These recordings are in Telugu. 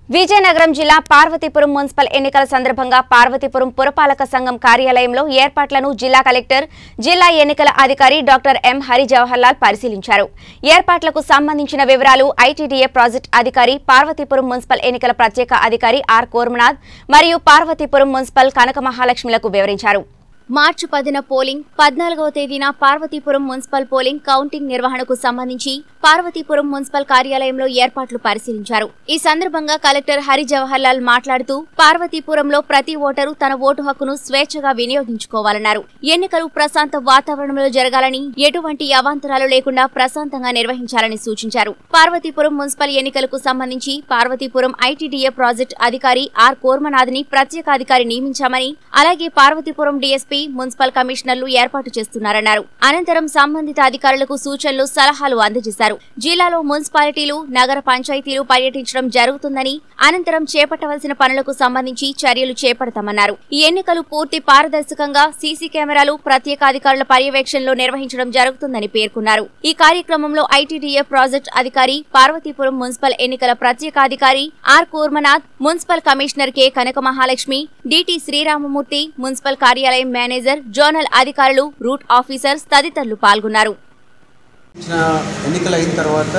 విజయనగరం జిల్లా పార్వతీపురం మున్సిపల్ ఎన్నికల సందర్భంగా పార్వతీపురం పురపాలక సంఘం కార్యాలయంలో ఏర్పాట్లను జిల్లా కలెక్టర్ జిల్లా ఎన్నికల అధికారి డాక్టర్ ఎం హరి జవహర్లాల్ పరిశీలించారు ఏర్పాట్లకు సంబంధించిన వివరాలు ఐటీడీఏ ప్రాజెక్ట్ అధికారి పార్వతీపురం మున్సిపల్ ఎన్నికల ప్రత్యేక అధికారి ఆర్ కోర్మనాథ్ మరియు పార్వతీపురం మున్సిపల్ కనక మహాలక్ష్మిలకు వివరించారు మార్చి పదిన పోలింగ్ పద్నాలుగవ తేదీన పార్వతీపురం మున్సిపల్ పోలింగ్ కౌంటింగ్ నిర్వహణకు సంబంధించి పార్వతీపురం మున్సిపల్ కార్యాలయంలో ఏర్పాట్లు పరిశీలించారు ఈ సందర్భంగా కలెక్టర్ హరి జవహర్ లాల్ మాట్లాడుతూ పార్వతీపురంలో ప్రతి ఓటరు తన ఓటు హక్కును స్వేచ్ఛగా వినియోగించుకోవాలన్నారు ఎన్నికలు ప్రశాంత వాతావరణంలో జరగాలని ఎటువంటి అవాంతరాలు లేకుండా ప్రశాంతంగా నిర్వహించాలని సూచించారు పార్వతీపురం మున్సిపల్ ఎన్నికలకు సంబంధించి పార్వతీపురం ఐటీడీఏ ప్రాజెక్ట్ అధికారి ఆర్ కోర్మనాథ్ ని ప్రత్యేక అధికారి నియమించామని అలాగే పార్వతీపురం డీఎస్పీ మున్సిపల్ కమిషనర్లు ఏర్పాటు చేస్తున్నారన్నారు అనంతరం సంబంధిత అధికారులకు సూచనలు సలహాలు అందజేశారు జిల్లాలో మున్సిపాలిటీలు నగర పంచాయతీలు పర్యటించడం జరుగుతుందని అనంతరం చేపట్టవలసిన పనులకు సంబంధించి చర్యలు చేపడతామన్నారు ఈ ఎన్నికలు పూర్తి పారదర్శకంగా సీసీ కెమెరాలు ప్రత్యేక అధికారుల పర్యవేక్షణలో నిర్వహించడం జరుగుతుందని పేర్కొన్నారు ఈ కార్యక్రమంలో ఐటీడీఏ ప్రాజెక్ట్ అధికారి పార్వతీపురం మున్సిపల్ ఎన్నికల ప్రత్యేక అధికారి R Kurmanath municipal commissioner K Kanaka Mahalakshmi DT Sriramamurthy municipal కార్యాలయం మేనేజర్ జోనల్ అధికారులు రూట్ ఆఫీసర్స్ తదితరులు పాల్గొన్నారు ఇచ్చిన ఎన్నికలు అయిన తర్వాత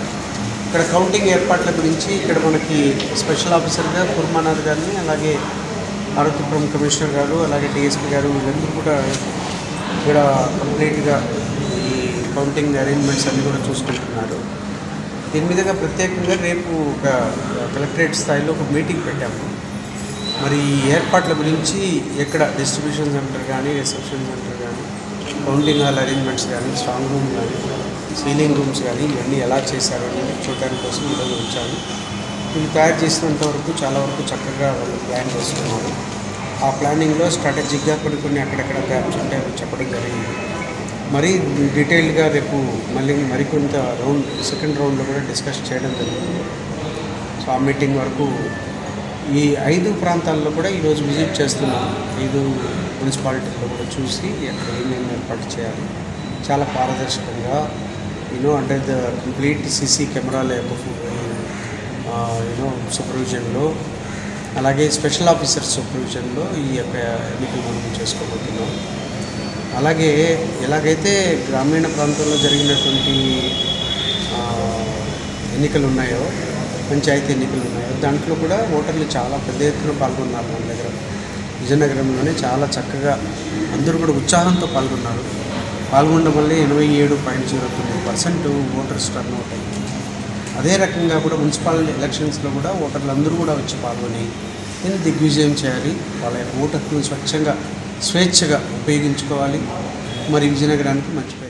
ఇక్కడ కౌంటింగ్ ఏర్పాట్ల గురించి ఇక్కడ మనకి స్పెషల్ ఆఫీసర్గా కుర్మానాథ్ గారిని అలాగే ఆరోగ్యపురం కమిషనర్ గారు అలాగే డిఎస్పీ గారు వీళ్ళందరూ కూడా ఇక్కడ కంప్లీట్గా ఈ కౌంటింగ్ అరేంజ్మెంట్స్ అన్నీ కూడా చూసుకుంటున్నారు దీని మీదుగా ప్రత్యేకంగా రేపు ఒక కలెక్టరేట్ స్థాయిలో ఒక మీటింగ్ పెట్టాము మరి ఈ ఏర్పాట్ల గురించి ఎక్కడ డిస్ట్రిబ్యూషన్ సెంటర్ కానీ రిసెప్షన్ సెంటర్ కానీ కౌంటింగ్ హాల్ అరేంజ్మెంట్స్ కానీ స్ట్రాంగ్ రూమ్ కానీ సీలింగ్ రూమ్స్ కానీ ఇవన్నీ ఎలా చేశారు అనేది చూడడానికి కోసం ఈరోజు వచ్చాను ఇవి తయారు చేసినంత వరకు చాలా వరకు చక్కగా వాళ్ళు ప్లాన్ చేసుకున్నారు ఆ ప్లానింగ్లో స్ట్రాటజిక్గా కొన్ని కొన్ని అక్కడక్కడ గ్యాప్స్ ఉంటే అవి చెప్పడం జరిగింది మరీ డీటెయిల్డ్గా రేపు మళ్ళీ మరికొంత రౌండ్ సెకండ్ రౌండ్లో కూడా డిస్కస్ చేయడం జరిగింది సో ఆ మీటింగ్ వరకు ఈ ఐదు ప్రాంతాల్లో కూడా ఈరోజు విజిట్ చేస్తున్నాం ఐదు మున్సిపాలిటీలో కూడా చూసి అక్కడ ఏమేమి ఏర్పాటు చేయాలి చాలా పారదర్శకంగా you know under the complete CC కెమెరాల యొక్క యూనో సూపర్విజన్లో అలాగే స్పెషల్ ఆఫీసర్ సూపర్విజన్లో ఈ యొక్క ఎన్నికలు మనం చేసుకోబోతున్నాం అలాగే ఎలాగైతే గ్రామీణ ప్రాంతంలో జరిగినటువంటి ఆ, ఎన్నికలు ఉన్నాయో పంచాయతీ ఎన్నికలు ఉన్నాయో దాంట్లో కూడా ఓటర్లు చాలా పెద్ద ఎత్తున పాల్గొన్నారు మన దగ్గర విజయనగరంలోనే చాలా చక్కగా అందరూ కూడా ఉత్సాహంతో పాల్గొన్నారు పాల్గొనడం వల్లే ఎనభై ఏడు పాయింట్ జీరో తొమ్మిది పర్సెంట్ ఓటర్స్ టర్న్ అవుట్ అయింది అదే రకంగా కూడా మున్సిపల్ ఎలక్షన్స్లో కూడా ఓటర్లు అందరూ కూడా వచ్చి పాల్గొని దీన్ని దిగ్విజయం చేయాలి వాళ్ళ యొక్క ఓటు హక్కును స్వచ్ఛంగా స్వేచ్ఛగా ఉపయోగించుకోవాలి మరి విజయనగరానికి మంచి